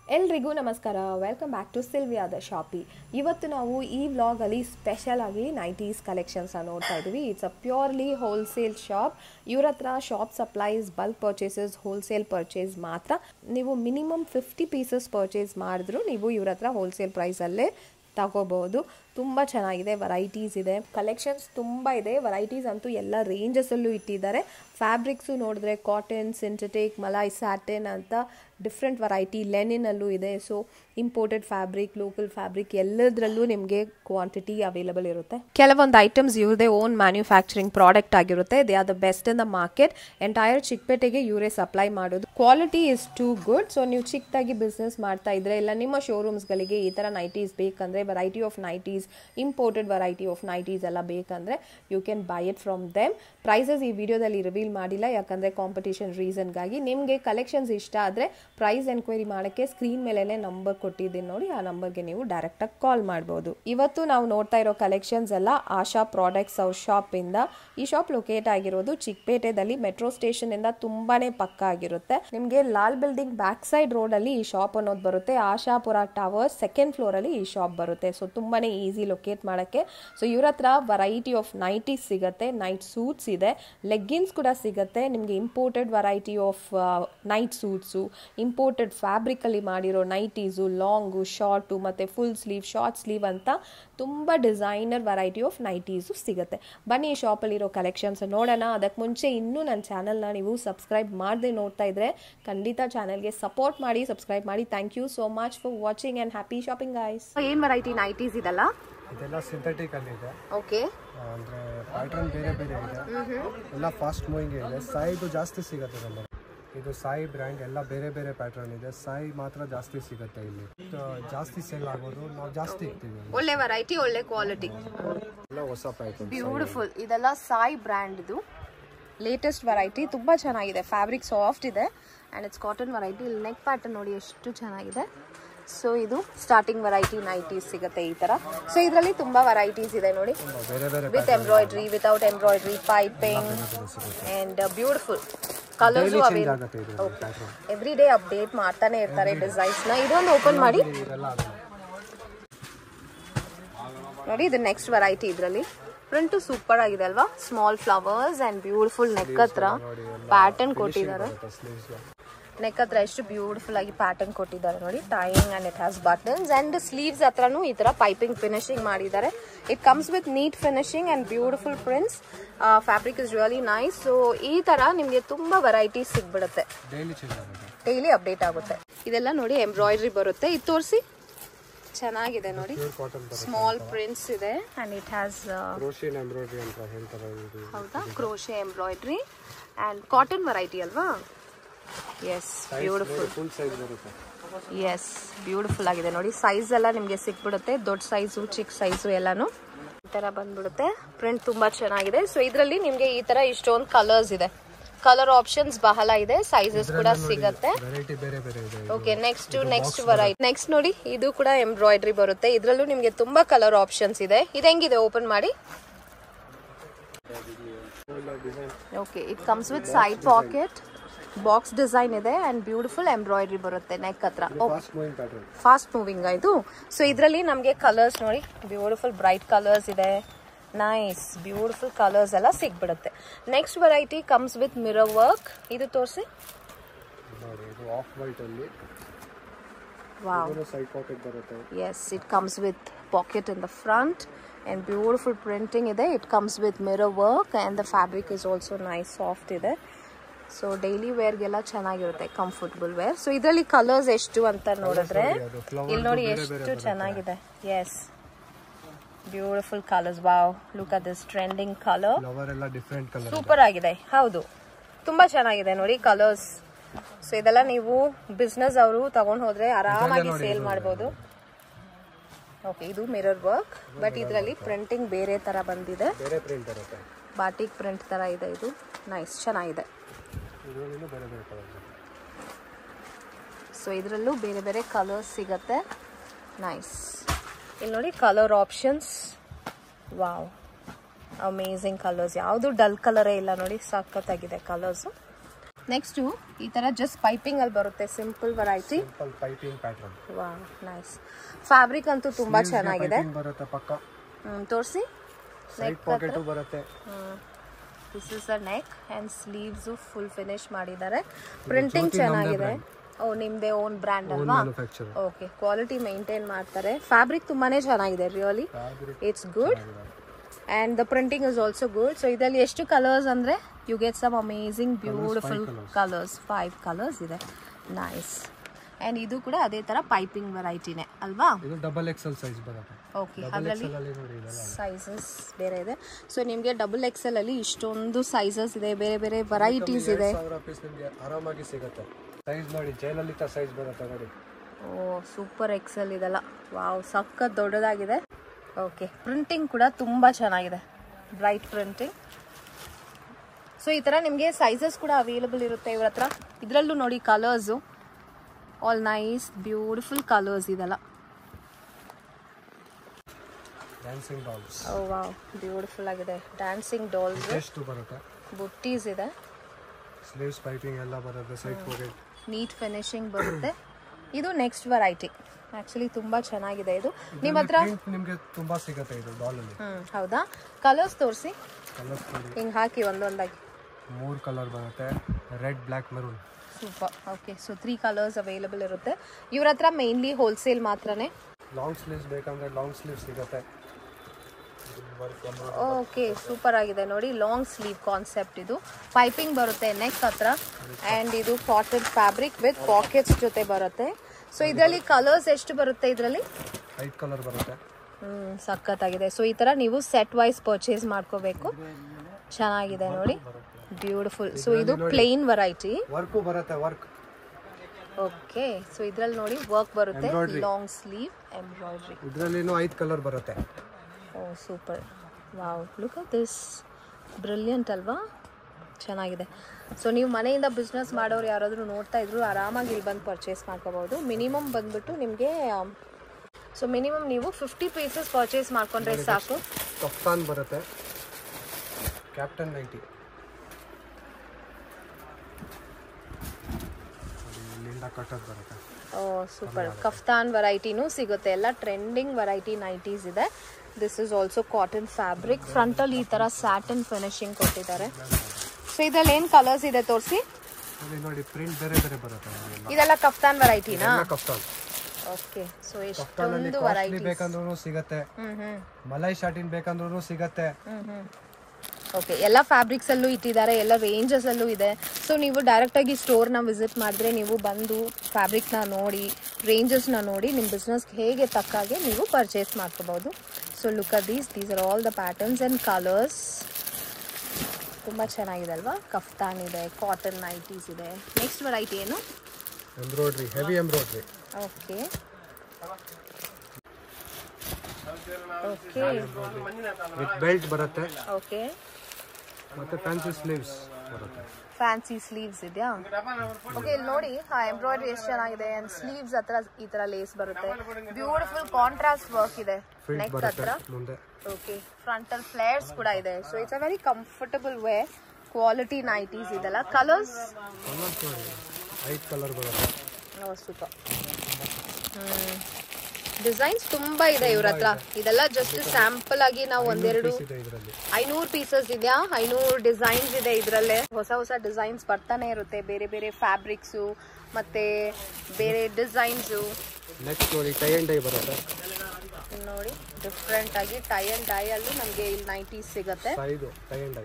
ಎಲ್ರಿಗೂ ನಮಸ್ಕಾರ welcome back to ಸಿಲ್ವಿಯಾದ ಶಾಪಿ ಇವತ್ತು ನಾವು ಈ ವ್ಲಾಗಲ್ಲಿ ಸ್ಪೆಷಲ್ ಆಗಿ ನೈಟೀಸ್ ಕಲೆಕ್ಷನ್ಸ್ನ ನೋಡ್ತಾ ಇದ್ದೀವಿ it's a purely wholesale shop ಇವ್ರ ಹತ್ರ shop supplies bulk purchases wholesale purchase ಮಾತ್ರ ನೀವು ಮಿನಿಮಮ್ ಫಿಫ್ಟಿ ಪೀಸಸ್ ಪರ್ಚೇಸ್ ಮಾಡಿದ್ರು ನೀವು ಇವ್ರ ಹತ್ರ ಹೋಲ್ಸೇಲ್ ಪ್ರೈಸಲ್ಲೇ ತಗೋಬಹುದು ತುಂಬ ಚೆನ್ನಾಗಿದೆ ವೆರೈಟೀಸ್ ಇದೆ ಕಲೆಕ್ಷನ್ಸ್ ತುಂಬ ಇದೆ ವೆರೈಟೀಸ್ ಅಂತೂ ಎಲ್ಲ ರೇಂಜಸಲ್ಲೂ ಇಟ್ಟಿದ್ದಾರೆ ಫ್ಯಾಬ್ರಿಕ್ಸು ನೋಡಿದ್ರೆ ಕಾಟನ್ ಸಿಂಥೆಟಿಕ್ ಮಲಾಯ್ ಸ್ಯಾಟಿನ್ ಅಂತ ಡಿಫ್ರೆಂಟ್ ವೆರೈಟಿ ಲೆನಿನಲ್ಲೂ ಇದೆ so imported fabric local fabric ಎಲ್ಲದರಲ್ಲೂ ನಿಮಗೆ ಕ್ವಾಂಟಿಟಿ ಅವೈಲಬಲ್ ಇರುತ್ತೆ ಕೆಲವೊಂದು ಐಟಮ್ಸ್ ಇವ್ರದೇ ಓನ್ ಮ್ಯಾನ್ಯುಫ್ಯಾಕ್ಚರಿಂಗ್ ಪ್ರಾಡಕ್ಟ್ ಆಗಿರುತ್ತೆ they are the best in the market entire ಚಿಕ್ಕಪೇಟೆಗೆ ಇವರೇ ಸಪ್ಲೈ ಮಾಡೋದು quality is too good so ನೀವು ಚಿಕ್ಕದಾಗಿ ಬಿಸ್ನೆಸ್ ಮಾಡ್ತಾ ಇದ್ರೆ ಇಲ್ಲ ನಿಮ್ಮ ಶೋರೂಮ್ಸ್ಗಳಿಗೆ ಈ ಥರ ನೈಟೀಸ್ ಬೇಕಂದ್ರೆ variety of nighties imported variety of nighties ಎಲ್ಲ ಬೇಕಂದ್ರೆ you can buy it from them prices ಈ ವಿಡಿಯೋದಲ್ಲಿ ರಿವೀಲ್ ಮಾಡಿಲ್ಲ ಯಾಕಂದ್ರೆ ಕಾಂಪಿಟೇಷನ್ ರೀಸನ್ಗಾಗಿ ನಿಮಗೆ ಕಲೆಕ್ಷನ್ಸ್ ಇಷ್ಟ ಆದರೆ ಪ್ರೈಸ್ ಎನ್ಕ್ವೈರಿ ಮಾಡೋಕ್ಕೆ ಸ್ಕ್ರೀನ್ ಮೇಲೆನೆ ನಂಬರ್ ಕೊಟ್ಟಿದ್ದೀನಿ ನೋಡಿ ಆ ನಂಬರ್ಗೆ ನೀವು ಡೈರೆಕ್ಟಾಗಿ ಕಾಲ್ ಮಾಡ್ಬೋದು ಇವತ್ತು ನಾವು ನೋಡ್ತಾ ಇರೋ ಕಲೆಕ್ಷನ್ಸ್ ಎಲ್ಲ ಆಶಾ ಪ್ರಾಡಕ್ಟ್ಸ್ ಅವ್ರ ಶಾಪಿಂದ ಈ ಶಾಪ್ ಲೊಕೇಟ್ ಆಗಿರೋದು ಚಿಕ್ಕಪೇಟೆದಲ್ಲಿ ಮೆಟ್ರೋ ಸ್ಟೇಷನ್ ಇಂದ ತುಂಬಾನೇ ಪಕ್ಕ ಆಗಿರುತ್ತೆ ನಿಮಗೆ Lal building back side road ಅಲ್ಲಿ ಈ ಶಾಪ್ ಅನ್ನೋದು ಬರುತ್ತೆ ಆಶಾಪುರ ಟವರ್ ಸೆಕೆಂಡ್ ಫ್ಲೋರ್ ಅಲ್ಲಿ ಈ ಶಾಪ್ ಬರುತ್ತೆ ಸೊ ತುಂಬಾನೇ ಈಸಿ ಲೊಕೇಟ್ ಮಾಡಕ್ಕೆ ಸೊ ಇವ್ರ ಹತ್ರ ವೆರೈಟಿ ಆಫ್ ನೈಟೀಸ್ ಸಿಗುತ್ತೆ ನೈಟ್ ಸೂಟ್ಸ್ ಇದೆ ಲೆಗ್ಗಿನ್ಸ್ ಕೂಡ ಸಿಗುತ್ತೆ ನಿಮಗೆ imported variety of night suits imported ಫ್ಯಾಬ್ರಿಕಲ್ಲಿ ಮಾಡಿರೋ ನೈಟೀಸು ಲಾಂಗು ಶಾರ್ಟು ಮತ್ತು ಫುಲ್ ಸ್ಲೀವ್ ಶಾರ್ಟ್ ಸ್ಲೀವ್ ಅಂತ ತುಂಬ ಡಿಸೈನರ್ ವೆರೈಟಿ ಆಫ್ ನೈಟೀಸು ಸಿಗುತ್ತೆ ಬನ್ನಿ ಈ ಶಾಪಲ್ಲಿರೋ ಕಲೆಕ್ಷನ್ಸ್ ನೋಡೋಣ ಅದಕ್ಕೆ ಮುಂಚೆ ಇನ್ನೂ ನನ್ನ ಚಾನಲ್ನ ನೀವು ಸಬ್ಸ್ಕ್ರೈಬ್ ಮಾಡದೆ ನೋಡ್ತಾ ಇದ್ರೆ ಖಂಡಿತ ಚಾನಲ್ಗೆ ಸಪೋರ್ಟ್ ಮಾಡಿ ಸಬ್ಸ್ಕ್ರೈಬ್ ಮಾಡಿ thank you so much for watching and happy shopping guys ಏನು ವೆರೈಟಿ ನೈಟೀಸ್ ಇದಲ್ಲ ಇದೆಲ್ಲ ಸಿಂಥೆಟಿಕ್ ಅಲ್ಲಿ ಇದೆ ಓಕೆ ಅಂದ್ರೆ ಪ್ಯಾಟರ್ನ್ ಬೇರೆ ಬೇರೆ ಇದೆ ಎಲ್ಲ ಫಾಸ್ಟ್ ಮೂವಿಂಗ್ ಇದೆ ಸಾಯಿದು ಜಾಸ್ತಿ ಸಿಗುತ್ತೆ ನಮ್ಮ ಇದು ಸಾಯಿ ಬ್ರ್ಯಾಂಡ್ ಎಲ್ಲ ಬೇರೆ ಬೇರೆ ಪ್ಯಾಟರ್ನ್ ಇದೆ ಸಾಯಿ ಮಾತ್ರ ಜಾಸ್ತಿ ಸಿಗುತ್ತೆ ಇಲ್ಲಿ ಇದು ಜಾಸ್ತಿ ಸೇಲ್ ಆಗೋದು ನಾವು ಜಾಸ್ತಿ ಇರ್ತೀವಿ ಒಳ್ಳೆ ವೆರೈಟಿ ಒಳ್ಳೆ ಕ್ವಾಲಿಟಿ ಎಲ್ಲ ಹೊಸ ಪ್ಯಾಟರ್ನ್ ಬ್ಯೂಟಿಫುಲ್ ಇದೆಲ್ಲ ಸಾಯಿ ಬ್ರ್ಯಾಂಡ್ ಇದು ಲೇಟೆಸ್ಟ್ ವೆರೈಟಿ ತುಂಬ ಚೆನ್ನಾಗಿದೆ ಫ್ಯಾಬ್ರಿಕ್ ಸಾಫ್ಟ್ ಇದೆ ಆ್ಯಂಡ್ ಇಟ್ಸ್ ಕಾಟನ್ ವೆರೈಟಿ ಇಲ್ಲಿ ನೆಕ್ ಪ್ಯಾಟರ್ನ್ ನೋಡಿ ಎಷ್ಟು ಚೆನ್ನಾಗಿದೆ ಸೊ ಇದು ಸ್ಟಾರ್ಟಿಂಗ್ ವೆರೈಟಿ ನೈಟೀಸ್ ಸಿಗುತ್ತೆ ಈ ಥರ ಸೊ ಇದರಲ್ಲಿ ತುಂಬ ವೆರೈಟೀಸ್ ಇದೆ ನೋಡಿ ಬೇರೆ ಬೇರೆ with embroidery without embroidery piping and beautiful colours change avail ಆಗುತ್ತೆ ಇದು ಪ್ಯಾಟರ್ನ್ ಎವ್ರಿ ಡೇ ಅಪ್ಡೇಟ್ ಮಾಡ್ತಾನೆ ಇರ್ತಾರೆ ಡಿಸೈನ್ಸ್ನ ಇದೊಂದು ಓಪನ್ ಮಾಡಿ ಇದೆಲ್ಲ ನೋಡಿ ಇದು ನೆಕ್ಸ್ಟ್ ವೆರೈಟಿ ಇದರಲ್ಲಿ ಪ್ರಿಂಟು ಸೂಪರ್ ಆಗಿದೆ ಅಲ್ವಾ small flowers and beautiful neck ಹತ್ರ ಪ್ಯಾಟರ್ನ್ ಕೊಟ್ಟಿದ್ದಾರೆ ಸ್ಲೀವ್ಸ್ ನೆಕ್ ಹತ್ರ ಎಷ್ಟು ಬ್ಯೂಟಿಫುಲ್ ಆಗಿ ಪ್ಯಾಟರ್ನ್ ಕೊಟ್ಟಿದ್ದಾರೆ ನೋಡಿ tying and it has buttons and sleeves ಹತ್ರನೂ ಈ ತರ ಪೈಪಿಂಗ್ ಫಿನಿಶಿಂಗ್ ಮಾಡಿದ್ದಾರೆ it comes with neat finishing and beautiful prints fabric is really nice so ಈ ತರ ನಿಮಗೆ ತುಂಬಾ ವೆರೈಟೀಸ್ ಸಿಗ್ಬಿಡುತ್ತೆ ಡೈಲಿ ಚೇಂಜ್ ಆಗುತ್ತೆ ಡೈಲಿ ಅಪ್ಡೇಟ್ ಆಗುತ್ತೆ ಇದೆಲ್ಲ ನೋಡಿ ಎಂಬ್ರಾಯ್ಡ್ರಿ ಬರುತ್ತೆ ಇದು ತೋರಿಸಿ ಚೆನ್ನಾಗಿದೆ ನೋಡಿ ಪ್ಯೂರ್ ಕಾಟನ್ ಬರುತ್ತೆ ಸ್ಮಾಲ್ ಪ್ರಿಂಟ್ಸ್ ಇದೆ ಅಂಡ್ ಇಟ್ ಹ್ಯಾಸ್ ಕ್ರೋಶಿಯನ್ ಎಂಬ್ರಾಯ್ಡ್ರಿ ಅಂತ ಹೇಳ್ತಾರೆ ಇದು ಹೌದಾ crochet embroidery and cotton variety ಅಲ್ವಾ ಎಸ್ ಬ್ಯೂಟಿಫುಲ್ ಫುಲ್ ಸೈಜ್ ಬರುತ್ತೆ ಎಸ್ ಬ್ಯೂಟಿಫುಲ್ ಆಗಿದೆ ನೋಡಿ ಸೈಜ್ ಎಲ್ಲ ನಿಮಗೆ ಸಿಕ್ಬಿಡುತ್ತೆ ದೊಡ್ಡ ಸೈಜು ಚಿಕ್ಕ ಸೈಜು ಎಲ್ಲಾನು ಈ ತರ ಬಂದ್ಬಿಡುತ್ತೆ ಪ್ರಿಂಟ್ ತುಂಬಾ ಚೆನ್ನಾಗಿದೆ ಸೊ ಇದರಲ್ಲಿ ನಿಮಗೆ ಈ ತರ ಇಷ್ಟೊಂದು ಕಲರ್ಸ್ ಇದೆ ಕಲರ್ ಆಪ್ಷನ್ಸ್ ಬಹಳ ಇದೆ ಸೈಜಸ್ ಕೂಡ ಸಿಗತ್ತೆ ವೆರೈಟಿ ಬೇರೆ ಬೇರೆ ಇದೆ okay next next variety next ನೋಡಿ ಇದು ಕೂಡ ಎಂಬ್ರಾಯ್ಡ್ರಿ ಬರುತ್ತೆ ಇದರಲ್ಲೂ ನಿಮಗೆ ತುಂಬಾ ಕಲರ್ ಆಪ್ಷನ್ಸ್ ಇದೆ ಇದು ಹೆಂಗಿದೆ ಓಪನ್ ಮಾಡಿ design okay it comes with side pocket box design ಇದೆ ಅಂಡ್ ಬ್ಯೂಟಿಫುಲ್ ಎಂಬ್ರಾಯ್ಡ್ರಿ ಬರುತ್ತೆ ನೆಕ್ ಹತ್ರ fast moving pattern fast moving ಇದು ಸೊ ಇದರಲ್ಲಿ ನಮಗೆ ಕಲರ್ಸ್ ನೋಡಿ ಬ್ಯೂಟಿಫುಲ್ ಬ್ರೈಟ್ ಕಲರ್ಸ್ ಇದೆ ನೈಸ್ ಬ್ಯೂಟಿಫುಲ್ ಕಲರ್ಸ್ ಎಲ್ಲ ಸಿಗ್ಬಿಡುತ್ತೆ next variety comes with mirror work ಇದು ತೋರಿಸಿ ನೋಡಿ ಇದು ಆಫ್ ವೈಟ್ ಅಲ್ಲಿ ವಾವ್ ಇದನ್ನು ಸೈಡ್ ಪಾಕೆಟ್ ಬರುತ್ತೆ yes it comes with pocket in the front and beautiful printing ಇದೆ it comes with mirror work and the fabric is also nice soft ಇದೆ so daily ವೇರ್ಗೆಲ್ಲ ಚೆನ್ನಾಗಿರುತ್ತೆ ಕಂಫರ್ಟಬಲ್ ವೇರ್ ಸೊ ಇದರಲ್ಲಿ colours ಎಷ್ಟು ಅಂತ ನೋಡಿದ್ರೆ ಅದು flower ಇಲ್ಲಿ ನೋಡಿ ಎಷ್ಟು ಚೆನ್ನಾಗಿದೆ yes beautiful colours wow look at this trending colour flower ಎಲ್ಲ ಡಿಫ್ರೆಂಟ್ ಕಲರ್ ಸೂಪರ್ ಆಗಿದೆ ಹೌದು ತುಂಬಾ ಚೆನ್ನಾಗಿದೆ ನೋಡಿ ಕಲರ್ಸ್ ಸೊ ಇದೆಲ್ಲ ನೀವು ಬಿಸ್ನೆಸ್ ಅವರು ತಗೊಂಡ್ ಹೋದ್ರೆ ಆರಾಮಾಗಿ ಸೇಲ್ ಮಾಡ್ಬೋದು ಓಕೆ ಇದು ಮಿರರ್ ವರ್ಕ್ ಬಟ್ ಇದರಲ್ಲಿ ಪ್ರಿಂಟಿಂಗ್ ಬೇರೆ ತರ ಬಂದಿದೆ ಬೇರೆ ಪ್ರಿಂಟ್ ಬರುತ್ತೆ ಬಾಟಿಕ್ ಪ್ರಿಂಟ್ ತರ ಇದೆ ಇದು ನೈಸ್ ಚೆನ್ನಾಗಿದೆ ಇದರಲ್ಲಿನೂ ಬೇರೆ ಬೇರೆ ಕಲರ್ ಸೊ ಇದರಲ್ಲೂ ಬೇರೆ ಬೇರೆ ಕಲರ್ಸ್ ಸಿಗತ್ತೆ ನೈಸ್ ಇಲ್ಲಿ ನೋಡಿ colour options wow amazing colours ಯಾವುದು ಡಲ್ ಕಲರೇ ಇಲ್ಲ ನೋಡಿ ಸಖತ್ತಾಗಿದೆ ಕಲರ್ಸು ನೆಕ್ಸ್ಟು ಈ ಥರ ಜಸ್ಟ್ ಪೈಪಿಂಗಲ್ಲಿ ಬರುತ್ತೆ simple variety simple piping pattern ವಾ ನೈಸ್ ಫ್ಯಾಬ್ರಿಕ್ ಅಂತೂ ತುಂಬ ಚೆನ್ನಾಗಿದೆ ಪೈಪಿಂಗ್ ಬರುತ್ತೆ ಪಕ್ಕ ತೋರಿಸಿ ಸೈಡ್ ಪಾಕೆಟು ಬರುತ್ತೆ this is a neck and sleeves full finish ಮಾಡಿದ್ದಾರೆ ಪ್ರಿಂಟಿಂಗ್ ಚೆನ್ನಾಗಿದೆ ಓ ನಿಮ್ಮದೇ ಓನ್ ಬ್ರ್ಯಾಂಡ್ ಓನ್ ಅಲ್ವಾ ಮ್ಯಾನುಫ್ಯಾಕ್ಚರ್ ಓಕೆ ಕ್ವಾಲಿಟಿ ಮೇಂಟೈನ್ ಮಾಡ್ತಾರೆ ಫ್ಯಾಬ್ರಿಕ್ ತುಂಬಾನೇ ಚೆನ್ನಾಗಿದೆ really fabric it's good and the printing is also good so ಇದರಲ್ಲಿ ಎಷ್ಟು ಕಲರ್ಸ್ ಅಂದರೆ you get some amazing beautiful colours five colours ಇದೆ ನೈಸ್ ಆ್ಯಂಡ್ ಇದು ಕೂಡ ಅದೇ ಥರ ಪೈಪಿಂಗ್ ವೆರೈಟಿನೇ ಅಲ್ವಾ ಇದು ಡಬಲ್ ಎಕ್ಸೆಲ್ ಸೈಜ್ ಬರುತ್ತೆ ಓಕೆ ಡಬಲ್ ಅದರಲ್ಲಿ ಎಕ್ಸೆಲ್ ಅಲ್ಲಿ ನೋಡಿ ಇದೆಲ್ಲ ಸೈಜಸ್ ಬೇರೆ ಇದೆ ಸೊ ನಿಮಗೆ ಡಬಲ್ ಎಕ್ಸೆಲ್ ಅಲ್ಲಿ ಇಷ್ಟೊಂದು ಸೈಜಸ್ ಇದೆ ಬೇರೆ ಬೇರೆ ವೆರೈಟೀಸ್ ಇದೆ ಸಾವಿರ ಪೀಸ್ ನಿಮಗೆ ಆರಾಮಾಗಿ ಸಿಗುತ್ತೆ ಸೈಜ್ ನೋಡಿ ಜಯಲಲಿತಾ ಸೈಜ್ ಬರುತ್ತೆ ನೋಡಿ ಓ ಸೂಪರ್ ಎಕ್ಸೆಲ್ ಇದೆಲ್ಲ ವಾವ್ ಸಖತ್ ದೊಡ್ಡದಾಗಿದೆ ಓಕೆ ಪ್ರಿಂಟಿಂಗ್ ಕೂಡ ತುಂಬ ಚೆನ್ನಾಗಿದೆ ಬ್ರೈಟ್ ಪ್ರಿಂಟಿಂಗ್ ಸೊ ಈ ಥರ ನಿಮಗೆ ಸೈಜಸ್ ಕೂಡ ಅವೈಲಬಲ್ ಇರುತ್ತೆ ಇವ್ರ ಹತ್ರ ಇದರಲ್ಲೂ ನೋಡಿ colours all nice beautiful colours ಇದೆಲ್ಲ dancing dolls oh wow beautiful ಆಗಿದೆ ಡ್ಯಾನ್ಸಿಂಗ್ ಡಾಲ್ಸ್ ಎಷ್ಟು ಬರುತ್ತೆ ಬುಟ್ಟೀಸ್ ಇದೆ ಸ್ಲೀವ್ಸ್ ಪೈಪಿಂಗ್ ಎಲ್ಲ ಬರುತ್ತೆ ಸೈಡ್ ಪಾಕೆಟ್ ನೀಟ್ ಫಿನಿಶಿಂಗ್ ಬರುತ್ತೆ ಇದು ನೆಕ್ಸ್ಟ್ ವೆರೈಟಿ ಆ್ಯಕ್ಚುಲಿ ತುಂಬ ಚೆನ್ನಾಗಿದೆ ಇದು ನಿಮ್ಮ ಹತ್ರ ಪ್ರಿಂಟ್ ನಿಮಗೆ ತುಂಬಾ ಸಿಗುತ್ತೆ ಇದು ಡಾಲ್ ಅಲ್ಲಿ ಹ್ಞೂ ಹೌದಾ ಕಲರ್ಸ್ ತೋರಿಸಿ ಕಲರ್ಸ್ ನೋಡಿ ಹಿಂಗೆ ಹಾಕಿ ಒಂದೊಂದಾಗಿ ಮೂರು ಕಲರ್ ಬರುತ್ತೆ red black maroon super okay so three colours available ಇರುತ್ತೆ ಇವ್ರ ಹತ್ರ ಮೇನ್ಲಿ ಹೋಲ್ಸೇಲ್ ಮಾತ್ರನೇ ಲಾಂಗ್ ಸ್ಲೀವ್ಸ್ ಬೇಕಂದ್ರೆ ಲಾಂಗ್ ಸ್ಲೀವ್ ಸಿಗುತ್ತೆ ಓಕೆ ಸೂಪರ್ ಆಗಿದೆ ನೋಡಿ ಲಾಂಗ್ ಸ್ಲೀವ್ ಕಾನ್ಸೆಪ್ಟ್ ಇದು ಪೈಪಿಂಗ್ ಬರುತ್ತೆ ನೆಕ್ ಹತ್ರ ಆ್ಯಂಡ್ ಇದು ಕಾಟನ್ ಫ್ಯಾಬ್ರಿಕ್ ವಿತ್ ಪಾಕೆಟ್ಸ್ ಜೊತೆ ಬರುತ್ತೆ ಸೊ ಇದರಲ್ಲಿ ಕಲರ್ಸ್ ಎಷ್ಟು ಬರುತ್ತೆ ಇದರಲ್ಲಿ ಐದು ಕಲರ್ ಬರುತ್ತೆ ಹ್ಮ್ ಸಖತ್ತಾಗಿದೆ ಸೊ ಈ ತರ ನೀವು ಸೆಟ್ ವೈಸ್ ಪರ್ಚೇಸ್ ಮಾಡ್ಕೋಬೇಕು ಚೆನ್ನಾಗಿದೆ ನೋಡಿ ಬ್ಯೂಟಿಫುಲ್ ಸೊ ಇದು ಪ್ಲೇನ್ ವೆರೈಟಿ ವರ್ಕು ಬರುತ್ತೆ ವರ್ಕ್ ಓಕೆ ಸೊ ಇದ್ರಲ್ಲಿ ನೋಡಿ ವರ್ಕ್ ಬರುತ್ತೆ Embroidery. ಲಾಂಗ್ ಸ್ಲೀವ್ ಎಂಬ್ರಾಯ್ಡ್ರಿ ಇದರಲ್ಲಿನೂ ಐದು ಕಲರ್ ಬರುತ್ತೆ oh super wow look at this brilliant ಅಲ್ವಾ ಚೆನ್ನಾಗಿದೆ ಸೊ ನೀವು ಮನೆಯಿಂದ ಬಿಸ್ನೆಸ್ ಮಾಡೋರು ಯಾರಾದರೂ ನೋಡ್ತಾ ಇದ್ರು ಆರಾಮಾಗಿ ಇಲ್ಲಿ ಬಂದು ಪರ್ಚೇಸ್ ಮಾಡ್ಕೋಬಹುದು ಮಿನಿಮಮ್ ಬಂದ್ಬಿಟ್ಟು ನಿಮಗೆ ಸೊ ಮಿನಿಮಮ್ ನೀವು ಫಿಫ್ಟಿ ಪೀಸಸ್ ಪರ್ಚೇಸ್ ಮಾಡ್ಕೊಂಡ್ರೆ ಸಾಕು ಕಫ್ತಾನ್ ಬರುತ್ತೆ ಕ್ಯಾಪ್ಟನ್ ನೈಂಟಿ ಇಲ್ಲಿಂದ ಕಟ್ಟೋದು ಬರುತ್ತೆ ಓ ಸೂಪರ್ ಕಫ್ತಾನ್ ವೆರೈಟಿನೂ ಸಿಗುತ್ತೆ ಎಲ್ಲ ಟ್ರೆಂಡಿಂಗ್ ವೆರೈಟಿ ನೈಟೀಸ್ ಇದೆ this is also cotton fabric ಫ್ರಂಟಲ್ಲಿ ಈ ಥರ ಸ್ಯಾಟನ್ ಫಿನಿಶಿಂಗ್ ಕೊಟ್ಟಿದ್ದಾರೆ ಸೊ ಇದ್ರಲ್ಲಿ ಏನು ಕಲರ್ಸ್ ಇದೆ ತೋರಿಸಿ ಇಲ್ಲಿ ನೋಡಿ ಪ್ರಿಂಟ್ ಬೇರೆ ಬೇರೆ ಬರುತ್ತೆ ಅದೆಲ್ಲ. ಇದೆಲ್ಲ ಕಫ್ತಾನ್ ವೆರೈಟಿನಾ ಎಲ್ಲ ಕಫ್ತಾನ್ ಓಕೆ ಸೊ ಕಫ್ತಾನಲ್ಲಿ ಎಷ್ಟೊಂದು ಕಾಸ್ಟ್ಲಿ ವೆರೈಟಿ ಬೇಕಂದ್ರೂ ಸಿಗತ್ತೆ ಹ್ಮ್ ಹ್ಮ್ ಮಲೈ ಶಾಟಿನ್ ಬೇಕಂದ್ರೂ ಸಿಗತ್ತೆ ಹ್ಮ್ ಹ್ಮ್ ಓಕೆ ಎಲ್ಲ ಫ್ಯಾಬ್ರಿಕ್ಸ್ ಅಲ್ಲೂ ಇಟ್ಟಿದ್ದಾರೆ ಎಲ್ಲ ರೇಂಜಸ್ ಅಲ್ಲೂ ಇದೆ ಸೊ ನೀವು ಡೈರೆಕ್ಟ್ ಆಗಿ ಸ್ಟೋರ್ನ ವಿಸಿಟ್ ಮಾಡಿದ್ರೆ ನೀವು ಬಂದು ಫ್ಯಾಬ್ರಿಕ್ನ ನೋಡಿ ರೇಂಜಸ್ನ ನೋಡಿ ನಿಮ್ಮ ಬಿಸ್ನೆಸ್ಗೆ ಹೇಗೆ ತಕ್ಕಾಗೆ ನೀವು ಪರ್ಚೇಸ್ ಮಾಡ್ಕೋಬಹುದು so look at these these are all the patterns and colours ತುಂಬ ಚೆನ್ನಾಗಿದೆ ಅಲ್ವಾ ಕಫ್ತಾನ್ ಇದೆ ಕಾಟನ್ ನೈಟೀಸ್ ಇದೆ ನೆಕ್ಸ್ಟ್ ವೆರೈಟಿ ಏನು embroidery heavy embroidery okay okay with belt ಬರುತ್ತೆ ಓಕೆ ಮತ್ತೆ ಫ್ಯಾನ್ಸಿ ಸ್ಲೀವ್ಸ್ ಬರುತ್ತೆ ಫ್ಯಾನ್ಸಿ ಸ್ಲೀವ್ಸ್ ಇದೆಯಾ ಓಕೆ ಇಲ್ಲಿ ನೋಡಿ ಎಂಬ್ರಾಯ್ಡ್ರಿ ಎಷ್ಟು ಚೆನ್ನಾಗಿದೆ ಅಂಡ್ ಸ್ಲೀವ್ಸ್ ಹತ್ರ ಈ ತರ ಲೇಸ್ ಬರುತ್ತೆ ಬ್ಯೂಟಿಫುಲ್ ಕಾಂಟ್ರಾಸ್ಟ್ ವರ್ಕ್ ಇದೆ ಫಿಲ್ಟ್ ನೆಕ್ ಬರುತ್ತೆ ಹತ್ರ ಮುಂದೆ ಓಕೆ ಫ್ರಂಟಲ್ ಫ್ಲೇರ್ಸ್ ಕೂಡ ಇದೆ so it's a very comfortable wear quality nighties ಇದೆಲ್ಲ ಕಲರ್ಸ್ ಕಲರ್ಸ್ ನೋಡಿ ಐದು ಕಲರ್ ಬರುತ್ತೆ ಸೂಪರ್ ಡಿಸೈನ್ಸ್ ತುಂಬಾ ಇದೆ ಇವ್ರ ಹತ್ರ ಇದೆಲ್ಲ ಜಸ್ಟ್ ಸ್ಯಾಂಪಲ್ ಆಗಿ ನಾವು ಒಂದೆರಡು ಇದೆ ಇದರಲ್ಲಿ ಐನೂರು ಪೀಸಸ್ ಇದೆಯಾ ಐನೂರು ಡಿಸೈನ್ಸ್ ಇದೆ ಇದರಲ್ಲೇ ಹೊಸ ಹೊಸ ಡಿಸೈನ್ಸ್ ಬರ್ತಾನೆ ಇರುತ್ತೆ ಬೇರೆ ಬೇರೆ ಫ್ಯಾಬ್ರಿಕ್ಸು ಮತ್ತೆ ಬೇರೆ ಡಿಸೈನ್ಸು ನೆಕ್ಸ್ಟ್ ನೋಡಿ ಟೈ ಅಂಡ್ ಡೈ ಬರುತ್ತೆ ನೋಡಿ ಡಿಫ್ರೆಂಟ್ ಆಗಿ ಟೈ ಅಂಡ್ ಡೈ ಅಲ್ಲೂ ನಮಗೆ ಇಲ್ಲಿ ನೈಟೀಸ್ ಸಿಗುತ್ತೆ ಸೈದು tie and dye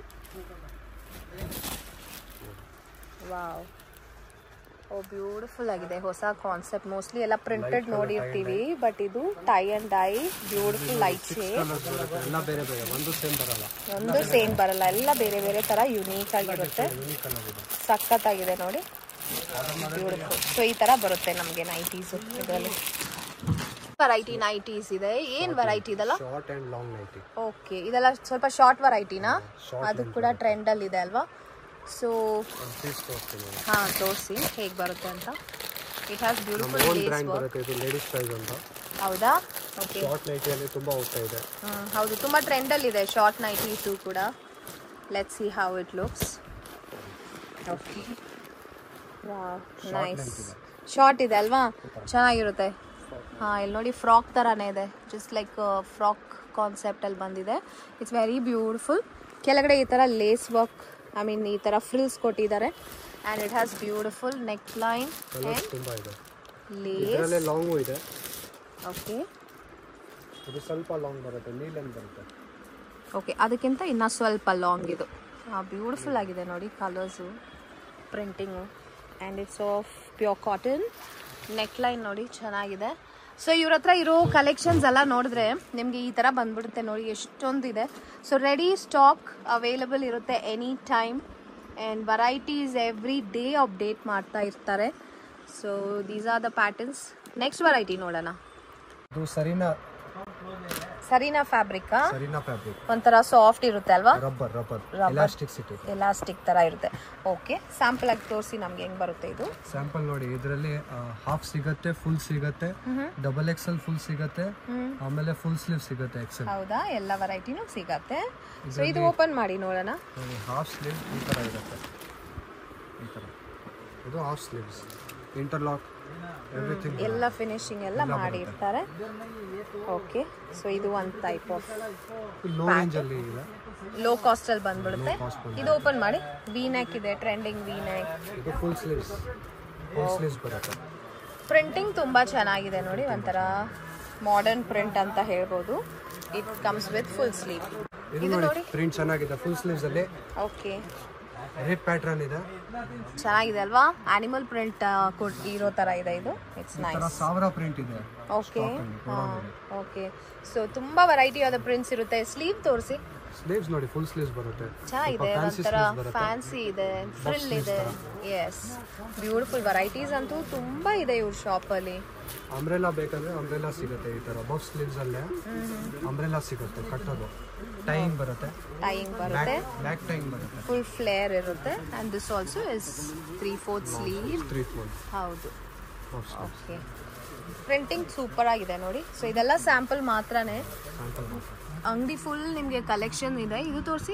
wow oh beautiful ಆಗಿದೆ ಹೊಸ ಕಾನ್ಸೆಪ್ಟ್ ಮೋಸ್ಟ್ಲಿ ಎಲ್ಲ ಪ್ರಿಂಟೆಡ್ ನೋಡಿರ್ತೀವಿ ಬಟ್ ಇದು tie and dye beautiful light shade colours ಬರುತ್ತೆ ಎಲ್ಲ ಬೇರೆ ಬೇರೆ ಒಂದು ಸೇಮ್ ಬರಲ್ಲ ಒಂದು ಸೇಮ್ ಬರಲ್ಲ ಎಲ್ಲ ಬೇರೆ ಬೇರೆ ತರ ಯುನೀಕ್ ಆಗಿರುತ್ತೆ ಯೂನಿಕ್ ಕಲರ್ ಇದೆ ಸಖತ್ತಾಗಿದೆ ನೋಡಿ ಬ್ಯೂಟಿಫುಲ್ ಸೊ ಈ ತರ ಬರುತ್ತೆ ನಮಗೆ ನೈಟೀಸು ಇದರಲ್ಲಿ ವೆರೈಟಿ ನೈಟೀಸ್ ಇದೆ ಏನ್ ವೆರೈಟಿ ಇದೆಲ್ಲ short and long nightie okay ಇದೆಲ್ಲ ಸ್ವಲ್ಪ ಶಾರ್ಟ್ ವೆರೈಟಿನಾ ಶಾರ್ಟ್ ಅದು ಕೂಡ ಟ್ರೆಂಡ್ ಅಲ್ಲಿ ಇದೆ ಅಲ್ವಾ ಸೊ ಒಂದು ಪೀಸ್ ತೋರಿಸ್ತೀನಿ ಹಾ ತೋರಿಸಿ ಹೇಗೆ ಬರುತ್ತೆ ಅಂತ it has beautiful own lace brand work ಬರುತ್ತೆ ಇದು ಲೇಡೀಸ್ ಪ್ರೈಸ್ ಅಂತ ಹೌದಾ ಓಕೆ ಶಾರ್ಟ್ ನೈಟಿಯಲ್ಲಿ ತುಂಬಾ ಹೋಗ್ತಾ ಇದೆ ಹೌದು ತುಂಬಾ ಟ್ರೆಂಡ್ ಅಲ್ಲಿ ಇದೆ ಶಾರ್ಟ್ ನೈಟೀಸು ಕೂಡ let see how it looks okay nice short ಇದೆ ಅಲ್ವಾ ಚೆನ್ನಾಗಿರುತ್ತೆ ಹಾಂ ಇಲ್ಲಿ ನೋಡಿ ಫ್ರಾಕ್ ಥರನೇ ಇದೆ ಜಸ್ಟ್ ಲೈಕ್ ಫ್ರಾಕ್ ಕಾನ್ಸೆಪ್ಟಲ್ಲಿ ಬಂದಿದೆ ಇಟ್ಸ್ ವೆರಿ ಬ್ಯೂಟಿಫುಲ್ ಕೆಳಗಡೆ ಈ ಥರ ಲೇಸ್ ವರ್ಕ್ ಐ ಮೀನ್ ಈ ಥರ ಫ್ರಿಲ್ಸ್ ಕೊಟ್ಟಿದ್ದಾರೆ and it has beautiful neck line colours ತುಂಬ ಇದೆ ಲೇಸ್ ಇದರಲ್ಲೇ ಲಾಂಗು ಇದೆ ಓಕೆ ಇದು ಸ್ವಲ್ಪ ಲಾಂಗ್ ಬರುತ್ತೆ ನೀಲನ್ ಬರುತ್ತೆ ಓಕೆ ಅದಕ್ಕಿಂತ ಇನ್ನೂ ಸ್ವಲ್ಪ ಲಾಂಗ್ ಇದು ಬ್ಯೂಟಿಫುಲ್ ಆಗಿದೆ ನೋಡಿ colours printing and it's of pure cotton neck line ನೋಡಿ ಚೆನ್ನಾಗಿದೆ ಸೊ ಇವ್ರ ಹತ್ರ ಇರೋ ಕಲೆಕ್ಷನ್ಸ್ ಎಲ್ಲ ನೋಡಿದ್ರೆ ನಿಮಗೆ ಈ ಥರ ಬಂದ್ಬಿಡುತ್ತೆ ನೋಡಿ ಎಷ್ಟೊಂದಿದೆ ಸೊ ರೆಡಿ ಸ್ಟಾಕ್ ಅವೈಲಬಲ್ ಇರುತ್ತೆ any time and varieties every day update ಮಾಡ್ತಾ ಇರ್ತಾರೆ so these are the patterns next variety ನೋಡೋಣ ಇದು ಸರಿನಾ ಸರಿನಾ ಫ್ಯಾಬ್ರಿಕಾ ಸರಿನಾ ಫ್ಯಾಬ್ರಿಕ್ ಒಂಥರ ಸಾಫ್ಟ್ ಇರುತ್ತೆ ಅಲ್ವಾ rubber rubber Rubber. Elasticity elastic ತರ ಇರುತ್ತೆ ಓಕೆ ಸ್ಯಾಂಪಲ್ ಆಗಿ ತೋರಿಸಿ ನಮ್ಗೆ ಹೆಂಗ್ ಬರುತ್ತೆ ಇದು ಸ್ಯಾಂಪಲ್ ನೋಡಿ ಇದರಲ್ಲಿ ಹಾಫ್ ಸಿಗತ್ತೆ ಫುಲ್ ಸಿಗತ್ತೆ ಡಬಲ್ ಎಕ್ಸೆಲ್ ಫುಲ್ ಸಿಗತ್ತೆ ಆಮೇಲೆ ಫುಲ್ ಸ್ಲೀವ್ ಸಿಗತ್ತೆ ಎಕ್ಸೆಲ್ ಹೌದಾ ಎಲ್ಲ ವೆರೈಟಿನೂ ಸಿಗತ್ತೆ ಸೊ ಇದು ಓಪನ್ ಮಾಡಿ ನೋಡೋಣ ನೋಡಿ ಹಾಫ್ ಸ್ಲೀವ್ ಈ ಥರ ಇರುತ್ತೆ ಈ ಥರ ಇದು ಹಾಫ್ ಸ್ಲೀವ್ಸ್ ಇಂಟರ್ಲಾಕ್ ಎವ್ರಿಥಿಂಗ್ ಎಲ್ಲ ಫಿನಿಶಿಂಗ್ ಎಲ್ಲ ಮಾಡಿರ್ತಾರೆ ಓಕೆ ಸೊ ಇದು ಒಂದು ಟೈಪ್ ಆಫ್ ಲೋ ರೇಂಜಲ್ಲಿ ಇದೆ ಲೋ ಕಾಸ್ಟ್ ಅಲ್ಲಿ ಬಂದ್ಬಿಡುತ್ತೆ cost ಬಂದ್ಬಿಡುತ್ತೆ. ಇದು ಓಪನ್ ಮಾಡಿ ವಿ ನೆಕ್ ಇದೆ ಟ್ರೆಂಡಿಂಗ್ ವಿ ನೆಕ್ ಇದು ಫುಲ್ ಸ್ಲೀವ್ಸ್ ಫುಲ್ ಸ್ಲೀವ್ಸ್ ಬರುತ್ತೆ ಪ್ರಿಂಟಿಂಗ್ ತುಂಬಾ ಚೆನ್ನಾಗಿದೆ ನೋಡಿ ಒಂಥರ ಮಾಡರ್ನ್ ಪ್ರಿಂಟ್ ಅಂತ ಹೇಳ್ಬೋದು it comes with full sleeve ಇದು ಇದು ನೋಡಿ ನೋಡಿ ಪ್ರಿಂಟ್ ಚೆನ್ನಾಗಿದೆ ಫುಲ್ ಸ್ಲೀವ್ಸ್ ಅಲ್ಲಿ ಓಕೆ ರೇಪ್ ಪ್ಯಾಟ್ರನ್ ಇದೆ ಚೆನ್ನಾಗಿದೆ ಅಲ್ವಾ ಆನಿಮಲ್ ಪ್ರಿಂಟ್ ಇರೋ ತರ ಇದೆ ಇದು ಇಟ್ಸ್ ಈ ನೈಸ್ ಥರ ಸಾವಿರ ಪ್ರಿಂಟ್ ಇದೆ ಓಕೆ ಓಕೆ ಸೊ ತುಂಬಾ ವೆರೈಟಿ ಆದ ಪ್ರಿಂಟ್ಸ್ ಇರುತ್ತೆ ಸ್ಲೀವ್ ತೋರಿಸಿ ಸ್ಲೀವ್ಸ್ ನೋಡಿ ಫುಲ್ ಸ್ಲೀವ್ಸ್ ಬರುತ್ತೆ ಚೆನ್ನಾಗಿದೆ ಫ್ಯಾನ್ಸಿ ಒಂಥರ ಸ್ಲೀವ್ಸ್ ಬರುತ್ತೆ ಫ್ಯಾನ್ಸಿ ಇದೆ ಫ್ರಿಲ್ ಇದೆ ಎಸ್ ಬ್ಯೂಟಿಫುಲ್ ವೆರೈಟೀಸ್ ಅಂತೂ ತುಂಬಾ ಇದೆ ಇವ್ರ ಶಾಪಲ್ಲಿ ಅಂಬ್ರೆಲಾ ಬೇಕಂದ್ರೆ ಅಂಬ್ರೆಲಾ ಸಿಗುತ್ತೆ ಈ ತರ ಬಫ್ ಸ್ಲೀವ್ಸ್ ಅಲ್ಲೇ ಅಂಬ್ರೆಲಾ ಸಿಗುತ್ತೆ ಕಟ್ಟೋದು ಟೈಯಿಂಗ್ ಬರುತ್ತೆ ಟೈಯಿಂಗ್ ಬರುತ್ತೆ ಬ್ಯಾಕ್ ಟೈಯಿಂಗ್ ಬರುತ್ತೆ ಫುಲ್ ಫ್ಲೇರ್ ಇರುತ್ತೆ and this also is three fourth sleeve three four ಹೌದು ಬಫ್ ಓಕೆ ಪ್ರಿಂಟಿಂಗ್ ಸೂಪರ್ ಆಗಿದೆ ನೋಡಿ ಸೊ ಇದೆಲ್ಲ ಸ್ಯಾಂಪಲ್ ಮಾತ್ರನೇ ಸ್ಯಾಂಪಲ್ ಅಂಗಡಿ ಫುಲ್ ನಿಮಗೆ ಕಲೆಕ್ಷನ್ ಇದೆ ಇದು ತೋರಿಸಿ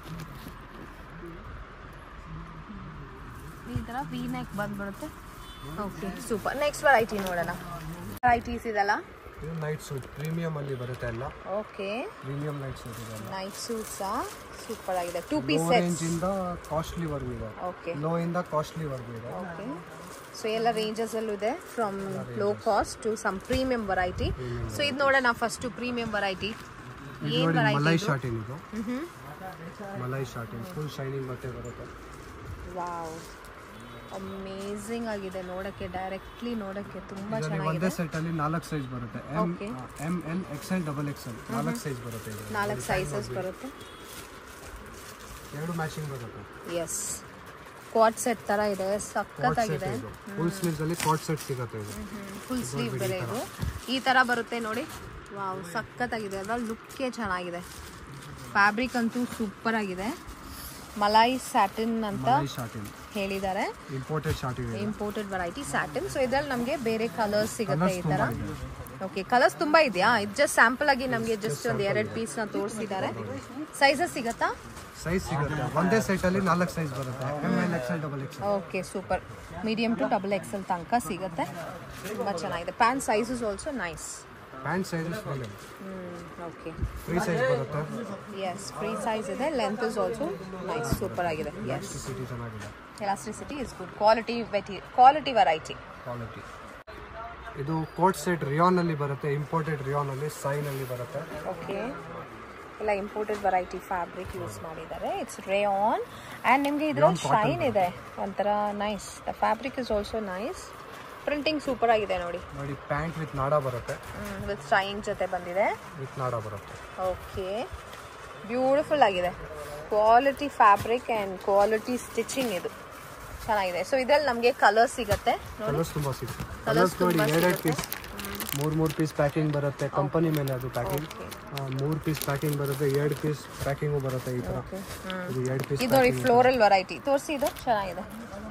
ಈ ಥರ ವಿ ನೆಕ್ ಬಂದ್ಬಿಡುತ್ತೆ ಓಕೆ ಸೂಪರ್ ನೆಕ್ಸ್ಟ್ ವೆರೈಟಿ ನೋಡೋಣ ವೆರೈಟೀಸ್ ಇದೆಲ್ಲ ಇದು ನೈಟ್ ಸೂಟ್ ಪ್ರೀಮಿಯಂ ಅಲ್ಲಿ ಬರುತ್ತೆ ಎಲ್ಲ ಓಕೆ ಪ್ರೀಮಿಯಂ ನೈಟ್ ಸೂಟ್ ಇದೆ ಎಲ್ಲ ನೈಟ್ ಸೂಟ್ಸಾ ಸೂಪರ್ ಆಗಿದೆ two low piece range sets ಇಂದ ಕಾಸ್ಟ್ಲಿ ವರ್ಗು ಇದೆ ಓಕೆ ಲೋ ಇಂದ ಕಾಸ್ಟ್ಲಿ ವರ್ಗು ಇದೆ ಓಕೆ ಸೊ ಎಲ್ಲ ರೇಂಜಸ್ ಅಲ್ಲೂ ಇದೆ from low cost to some premium variety so ಇದು ನೋಡೋಣ ಫಸ್ಟ್ ಪ್ರೀಮಿಯಂ ವೆರೈಟಿ ಇದು ಏನ್ ನೋಡಿ ಮಲೈ ವೆರೈಟಿ ಶಾಟಿನ್ ಇದು ಮಲೈ ಶಾಟಿನ್ ಫುಲ್ ಶೈನಿಂಗ್ ಬಟ್ಟೆ ಬರುತ್ತೆ ವಾವ್ ಅಮೇಝಿಂಗ್ ಆಗಿದೆ ನೋಡಕ್ಕೆ ಡೈರೆಕ್ಟ್ಲಿ ನೋಡಕ್ಕೆ ತುಂಬಾ ಇದರಲ್ಲಿ ಒಂದೇ ಚೆನ್ನಾಗಿದೆ ಸೆಟ್ ಅಲ್ಲಿ ನಾಲ್ಕು ಸೈಜ್ ಬರುತ್ತೆ M Okay. M L XL double XL ನಾಲ್ಕು ಸೈಜ್ ಬರುತ್ತೆ ಇದರಲ್ಲಿ ನಾಲ್ಕು ಸೈಜಸ್ ಬರುತ್ತೆ ಎರಡು ಮ್ಯಾಚಿಂಗ್ ಬರುತ್ತೆ ಎಸ್ ಕ್ವಾಡ್ ಸೆಟ್ ತರ ಇದೆ ಕಾಟ್ ಸೆಟ್ ಸಖತ್ತಾಗಿದೆ ಇದು ಫುಲ್ ಸ್ಲೀವ್ಸ್ ಅಲ್ಲಿ ಕಾಟ್ ಸೆಟ್ ಸಿಗುತ್ತೆ ಇದು ಫುಲ್ ಸ್ಲೀವ್ ಬೇರೆ ಇದು ಈ ತರ ಬರುತ್ತೆ ನೋಡಿ ವಾವ್ ಸಖತ್ತಾಗಿದೆ ಅಲ್ವಾ ಲುಕ್ಕೇ ಚೆನ್ನಾಗಿದೆ ಫ್ಯಾಬ್ರಿಕ್ ಅಂತೂ ಸೂಪರ್ ಆಗಿದೆ ಮಲಾಯಿ ಸ್ಯಾಟಿನ್ ಅಂತ ಮಲೈ ಶಾಟಿನ್ ಹೇಳಿದ್ದಾರೆ ಇಂಪೋರ್ಟೆಡ್ ಶಾಟಿನ್ ಇದೆ ಇಂಪೋರ್ಟೆಡ್ ವೆರೈಟಿ ಸ್ಯಾಟಿನ್ ಸೊ ಇದ್ರಲ್ಲಿ ನಮಗೆ ಬೇರೆ ಕಲರ್ಸ್ ಸಿಗುತ್ತೆ Colours ಈ ತರ ತುಂಬಾ ಇದೆ. ಓಕೆ ಕಲರ್ಸ್ ತುಂಬಾ ಇದೆಯಾ ಇದು ಜಸ್ಟ್ ಸ್ಯಾಂಪಲ್ ಆಗಿ ನಮಗೆ ಜಸ್ಟ್ ಒಂದು ಎರಡು ಪೀಸ್ ನ ತೋರಿಸಿದ್ದಾರೆ ಸೈಜಸ್ ಸಿಗತ್ತಾ ಸೈಜ್ ಸಿಗುತ್ತೆ ಒಂದೇ ಸೆಟ್ ಅಲ್ಲಿ ನಾಲ್ಕು ಸೈಜ್ ಬರುತ್ತೆ M L XL double XL okay super medium to double XL ತನಕ ಸಿಗುತ್ತೆ ತುಂಬ ಚೆನ್ನಾಗಿದೆ pant sizes also nice pant sizes full okay free size ಬರುತ್ತೆ ಎಸ್ ಫ್ರೀ ಸೈಜ್ ಇದೆ length is also nice super ಆಗಿದೆ ಎಸ್ ಸಿಟಿ ಚೆನ್ನಾಗಿದೆ ಎಲಾಸ್ಟಿಸಿಟಿ ಇಸ್ ಗುಡ್ ಕ್ವಾಲಿಟಿ ವೆಟಿ ಕ್ವಾಲಿಟಿ ವೆರೈಟಿ ಕ್ವಾಲಿಟಿ ಇದು ಕೋಟ್ ಸೆಟ್ ರಿಯಾನ್ ಅಲ್ಲಿ ಬರುತ್ತೆ ಇಂಪೋರ್ಟೆಡ್ ರಿಯಾನ್ ಅಲ್ಲಿ ಸೈನ್ ಅಲ್ಲಿ ಬರುತ್ತೆ ಓಕೆ ಎಲ್ಲ ಇಂಪೋರ್ಟೆಡ್ ವೆರೈಟಿ ಫ್ಯಾಬ್ರಿಕ್ ಯೂಸ್ ಮಾಡಿದ್ದಾರೆ ಇಟ್ಸ್ ರೇ ಆನ್ ಆ್ಯಂಡ್ ನಿಮಗೆ ಇದ್ರಲ್ಲಿ ಶೈನ್ ಇದೆ ಒಂಥರ nice the fabric is also nice printing super ಆಗಿದೆ ನೋಡಿ ನೋಡಿ ಪ್ಯಾಂಟ್ ವಿತ್ ನಾಡ ಬರುತ್ತೆ ವಿತ್ ಶೈನ್ ಜೊತೆ ಬಂದಿದೆ ವಿತ್ ನಾಡ ಬರುತ್ತೆ ಓಕೆ ಬ್ಯೂಟಿಫುಲ್ ಆಗಿದೆ quality fabric and quality stitching ಇದು ಚೆನ್ನಾಗಿದೆ ಸೊ ಇದ್ರಲ್ಲಿ ನಮಗೆ ಕಲರ್ ಸಿಗತ್ತೆ ನೋಡಿ ಕಲರ್ಸ್ ತುಂಬಾ ಸಿಗುತ್ತೆ Colours ಕಲರ್ಸ್ ನೋಡಿ ತುಂಬಾ ಎರಡೆರಡು ಸಿಗುತ್ತೆ. ಪೀಸ್ ಮೂರ್ ಮೂರ್ ಪೀಸ್ ಪ್ಯಾಕಿಂಗ್ ಬರುತ್ತೆ ಕಂಪನಿ ಮೇಲೆ ಅದು ಪ್ಯಾಕಿಂಗ್ ಮೂರ್ ಪೀಸ್ ಪ್ಯಾಕಿಂಗ್ ಬರುತ್ತೆ ಎರಡು ಪೀಸ್ ಪ್ಯಾಕಿಂಗು ಬರುತ್ತೆ ಈ ತರ ಇದು ಎರಡು ಪೀಸ್ ಇದು ನೋಡಿ ಫ್ಲೋರಲ್ ವೆರೈಟಿ ತೋರಿಸಿ ಇದು ಚೆನ್ನಾಗಿದೆ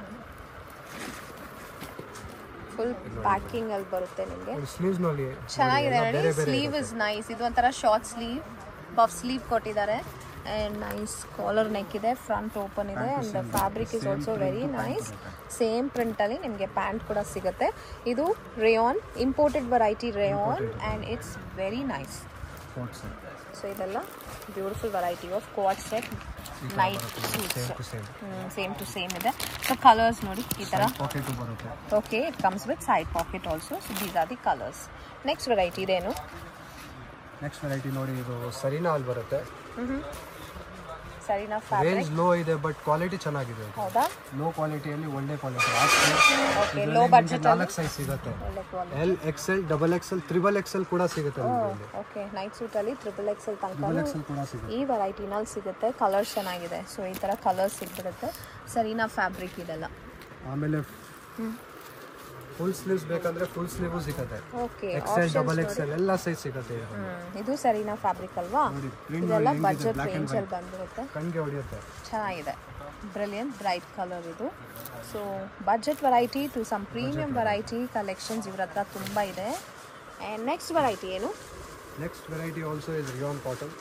ಫುಲ್ ಪ್ಯಾಕಿಂಗ್ ಅಲ್ಲಿ ಬರುತ್ತೆ ನಿಮಗೆ ಸ್ಲೀವ್ಸ್ ನಲ್ಲಿ ಚೆನ್ನಾಗಿದೆ ಎಲ್ಲ ನೋಡಿ ಬೇರೆ ಬೇರೆ ಸ್ಲೀವ್ ಇಸ್ ನೈಸ್ ಇದು ಒಂಥರ ಶಾರ್ಟ್ ಸ್ಲೀವ್ ಪಫ್ ಸ್ಲೀವ್ ಕೊಟ್ಟಿದ್ದಾರೆ ಆ್ಯಂಡ್ ನೈಸ್ ಕಾಲರ್ ನೆಕ್ ಇದೆ ಫ್ರಂಟ್ ಓಪನ್ ಇದೆ and fabric is also very nice same ಪ್ರಿಂಟಲ್ಲಿ ನಿಮಗೆ ಪ್ಯಾಂಟ್ ಕೂಡ ಸಿಗುತ್ತೆ ಇದು rayon imported variety rayon and it's very nice coat set so ಇದೆಲ್ಲ beautiful variety of co-ord set night suits same to same same to same ಇದೆ so colours ನೋಡಿ ಈ ಥರ ಪಾಕೆಟು ಬರುತ್ತೆ okay it comes with side pocket also so these are the colours next variety ಇದೇನು next variety ನೋಡಿ ಇದು Serena ಅಲ್ಲಿ ಬರುತ್ತೆ ಸರಿನಾ ಫ್ಯಾಬ್ರಿಕ್ ರೇಂಜ್ ಲೋ ಇದೆ ಬಟ್ ಕ್ವಾಲಿಟಿ ಚೆನ್ನಾಗಿದೆ ಹೌದಾ ಲೋ ಕ್ವಾಲಿಟಿಯಲ್ಲಿ ಒಳ್ಳೆ ಕ್ವಾಲಿಟಿ ಓಕೆ ಲೋ ಬಡ್ಜೆಟ್ ನಾಲ್ಕು ಸೈಜ್ ಸಿಗುತ್ತೆ ಒಳ್ಳೆ quality L XL double XL triple XL ಕೂಡ ಸಿಗುತ್ತೆ ನಿಮಗೆ ಓಕೆ ನೈಟ್ ಸೂಟಲ್ಲಿ ಟ್ರಿಪಲ್ ಎಕ್ಸೆಲ್ ಟ್ರಿಬಲ್ ತನಕ ಎಕ್ಸೆಲ್ ಕೂಡ ಸಿಗುತ್ತೆ ಈ ವೆರೈಟಿನಲ್ಲಿ ಸಿಗುತ್ತೆ ಕಲರ್ಸ್ ಚೆನ್ನಾಗಿದೆ ಸೊ ಈ ಥರ ಕಲರ್ಸ್ ಸಿಗ್ಬಿಡುತ್ತೆ ಸರಿನಾ ಫ್ಯಾಬ್ರಿಕ್ ಇದೆಲ್ಲ ಆಮೇಲೆ ಫುಲ್ ಸ್ಲೀವ್ಸ್ ಬೇಕಂದ್ರೆ ಫುಲ್ ಸ್ಲೀವು ಸಿಗುತ್ತೆ ಓಕೆ ಎಕ್ಸೆಲ್ ಡಬಲ್ ಎಕ್ಸೆಲ್ ಎಲ್ಲ ಸೈಜ್ ಸಿಗುತ್ತೆ ಇದು. ಇದು ಸರಿನಾ ಫ್ಯಾಬ್ರಿಕ್ ಅಲ್ವಾ ನೋಡಿ ಪ್ರಿಂಟ್ ಇದೆಲ್ಲ ಹೆಂಗಿದೆ ಬಜೆಟ್ ಬ್ಲ್ಯಾಕ್ ಆ್ಯಂಡ್ ರೇಂಜಲ್ಲಿ ಬಂದಿರುತ್ತೆ ಕಣ್ಗೆ ಹೊಡೆಯುತ್ತೆ ಚೆನ್ನಾಗಿದೆ ಬ್ರಿಲಿಯಂಟ್ ಬ್ರೈಟ್ ಕಲರ್ ಇದು so budget variety to some premium variety collections ಇವ್ರ ಹತ್ರ ತುಂಬ ಇದೆ ಆ್ಯಂಡ್ ನೆಕ್ಸ್ಟ್ ವೆರೈಟಿ ಏನು next variety also is rayon cotton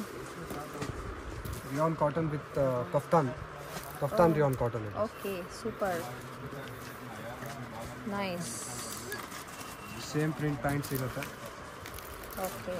rayon cotton with kaftan kaftan rayon cotton ಇದೆ okay super nice same print pant ಸಿಗುತ್ತೆ okay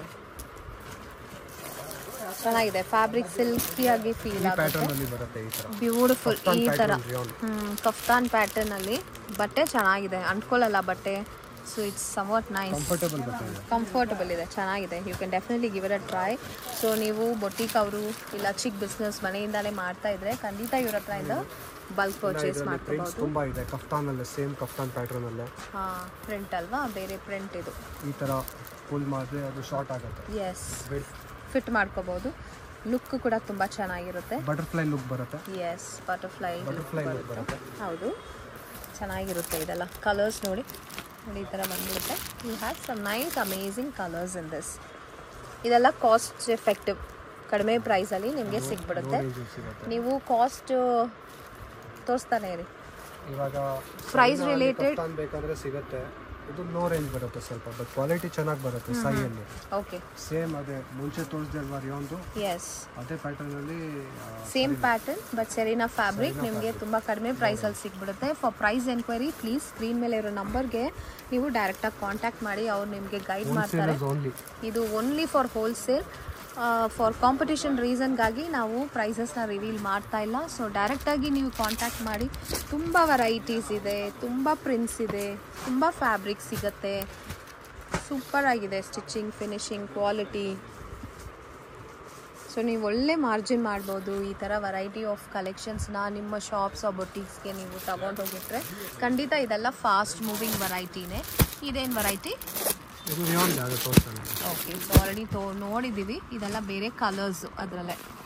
ಚೆನ್ನಾಗಿದೆ fabric ಸಿಲ್ಕಿಯಾಗಿ feel ಈ ಆಗುತ್ತೆ ಪ್ಯಾಟರ್ನ್ ಅಲ್ಲಿ ಬರುತ್ತೆ ಈ ತರ ಬ್ಯೂಟಿಫುಲ್ ಕಫ್ತಾನ್ ಈ ಥರ ಪ್ಯಾಟರ್ನ್ ರಿಯಾನ್ ಹ್ಮ್, ಕಫ್ತಾನ್ ಪ್ಯಾಟರ್ನಲ್ಲಿ ಬಟ್ಟೆ ಚೆನ್ನಾಗಿದೆ ಅಂಟ್ಕೊಳ್ಳಲ್ಲ ಬಟ್ಟೆ so it's somewhat nice comfortable ಬರ್ತದೆ ಕಂಫರ್ಟಬಲ್ ಇದೆ ಚೆನ್ನಾಗಿದೆ you can definitely give it a try so ನೀವು ಬೊಟಿಕ್ ಅವರು ಇಲ್ಲ ಚಿಕ್ಕ ಬಿಸ್ನೆಸ್ ಮನೆಯಿಂದಲೇ ಮಾಡ್ತಾ ಇದ್ರೆ ಖಂಡಿತ ಇವ್ರ ಹತ್ರ ಇಂದ ಬಲ್ಕ್ ಪರ್ಚೇಸ್ ಇದರಲ್ಲಿ ಪ್ರಿಂಟ್ಸ್ ಮಾಡ್ಕೋಬಹುದು ತುಂಬಾ ಇದೆ ಕಫ್ತಾನ್ ಅಲ್ಲೇ ಸೇಮ್ ಕಫ್ತಾನ್ ಪ್ಯಾಟರ್ನ್ ಅಲ್ಲೇ ಹಾಂ ಪ್ರಿಂಟ್ ಅಲ್ವಾ ಬೇರೆ ಪ್ರಿಂಟ್ ಇದು ಈ ತರ ಫುಲ್ ಮಾಡಿದ್ರೆ ಅದು ಶಾರ್ಟ್ ಆಗುತ್ತೆ ಎಸ್ ಫಿಟ್ ಮಾಡ್ಕೋಬಹುದು ಲುಕ್ ಕೂಡ ತುಂಬ ಚೆನ್ನಾಗಿರುತ್ತೆ ಬಟರ್ಫ್ಲೈ ಲುಕ್ ಬರುತ್ತೆ ಎಸ್ ಬಟರ್ಫ್ಲೈ ಬಟರ್ಫ್ಲೈ ಲುಕ್ ಬರುತ್ತೆ ಹೌದು ಚೆನ್ನಾಗಿರುತ್ತೆ ಇದೆಲ್ಲ ಕಲರ್ಸ್ ನೋಡಿ ನೋಡಿ ಈ ಥರ ಬಂದ್ಬಿಡುತ್ತೆ you have some nice amazing colours in this ಇದೆಲ್ಲ ಕಾಸ್ಟ್ ಎಫೆಕ್ಟಿವ್ ಕಡಿಮೆ ಪ್ರೈಸಲ್ಲಿ ನಿಮಗೆ ಸಿಕ್ಬಿಡುತ್ತೆ ರೇಂಜ್ ಸಿಗುತ್ತೆ ನೀವು ಕಾಸ್ಟ್ ತೋರಿಸ್ತಾನೆ ಇರಿ ಇವಾಗ Price ಸೈನಲ್ಲಿ related? ಕಫ್ತಾನ್ ಬೇಕಾದ್ರೆ ಸಿಗುತ್ತೆ ಇದು ಲೋ ರೇಂಜ್ ಬರುತ್ತೆ ಸ್ವಲ್ಪ ಬಟ್ ಕ್ವಾಲಿಟಿ ಚೆನ್ನಾಗಿ ಬರುತ್ತೆ ಸೈಯಲ್ಲಿ ಓಕೆ ಸೇಮ್ ಅದೇ ಮುಂಚೆ ತೋರಿಸಿದೆ ಅಲ್ವಾ ರಿಯಾನ್ದು ಎಸ್ ಅದೇ ಪ್ಯಾಟರ್ನ್ ಅಲ್ಲಿ ಆ, same pattern but Serena fabric ನಿಮಗೆ ತುಂಬ ಕಡಿಮೆ ಪ್ರೈಸಲ್ಲಿ ಸಿಕ್ಬಿಡುತ್ತೆ for price enquiry please screen ಮೇಲೆ ಇರೋ ನಂಬರ್ಗೆ ನೀವು ಡೈರೆಕ್ಟಾಗಿ ಕಾಂಟ್ಯಾಕ್ಟ್ ಮಾಡಿ ಅವ್ರು ನಿಮಗೆ ಗೈಡ್ ಮಾಡ್ತಾರೆ wholesalers only ಇದು only for wholesale for competition ರೀಸನ್ಗಾಗಿ ನಾವು ಪ್ರೈಸಸ್ನ ರಿವೀಲ್ ಮಾಡ್ತಾ ಇಲ್ಲ ಸೊ ಡೈರೆಕ್ಟಾಗಿ ನೀವು ಕಾಂಟ್ಯಾಕ್ಟ್ ಮಾಡಿ ತುಂಬ ವೆರೈಟೀಸ್ ಇದೆ ತುಂಬ ಪ್ರಿಂಟ್ಸ್ ಇದೆ ತುಂಬ ಫ್ಯಾಬ್ರಿಕ್ ಸಿಗುತ್ತೆ ಸೂಪರ್ ಆಗಿದೆ ಸ್ಟಿಚಿಂಗ್ ಫಿನಿಶಿಂಗ್ ಕ್ವಾಲಿಟಿ ಸೊ ನೀವು ಒಳ್ಳೆ ಮಾರ್ಜಿನ್ ಮಾಡ್ಬೋದು ಈ ಥರ ವೆರೈಟಿ ಆಫ್ ಕಲೆಕ್ಷನ್ಸ್ನ ನಿಮ್ಮ ಶಾಪ್ಸ್ ಬೊಟೀಕ್ಸ್ಗೆ ನೀವು ತಗೊಂಡೋಗಿಟ್ರೆ ಖಂಡಿತ ಇದೆಲ್ಲ ಫಾಸ್ಟ್ ಮೂವಿಂಗ್ ವೆರೈಟಿನೇ ಇದೇನು ವೆರೈಟಿ ಇದು ರಿಯಾನ್ ಯಾವುದು ತೋರಿಸ್ತಾನೆ ಓಕೆ ಸೊ ಆಲ್ರೆಡಿ ತೋ ನೋಡಿದ್ದೀವಿ ಇದೆಲ್ಲ ಬೇರೆ ಕಲರ್ಸ್ ಅದರಲ್ಲೇ